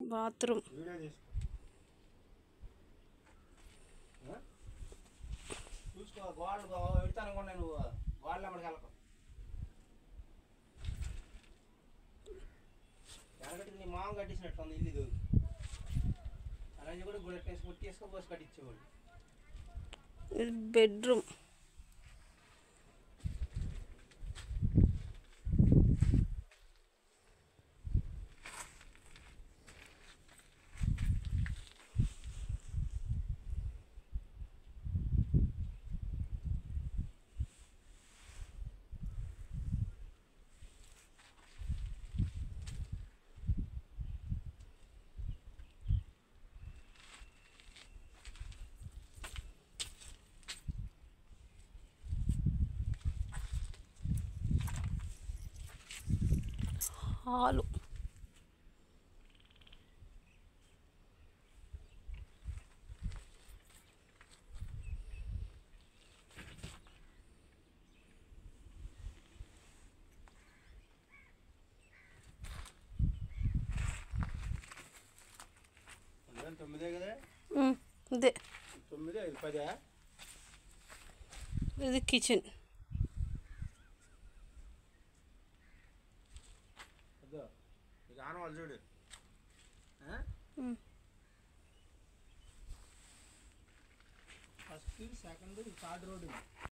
Bathroom video తీసుకో ఆ? చూసుకో గోడలు పెడతాను అనుకున్నా నువ్వు గోడలు అమ్మడికి వెళ్ళకు వెనకటికి నీ మామ కట్టించినట్టు ఉంది ఇల్లు ఇది అలాగే కూడా గుడి వేసి కొట్టి వేసుకో పోసి కట్టించేవాడు ఇది బెడ్రూమ్ హాలు అందుకని తొమ్మిదే కదా ఉమ్, ఇదే తొమ్మిదే ఇది పదే ఇది కిచెన్ అదో ఇక ఆనవాళ్ళు చూడు ఆ? Um. First second third road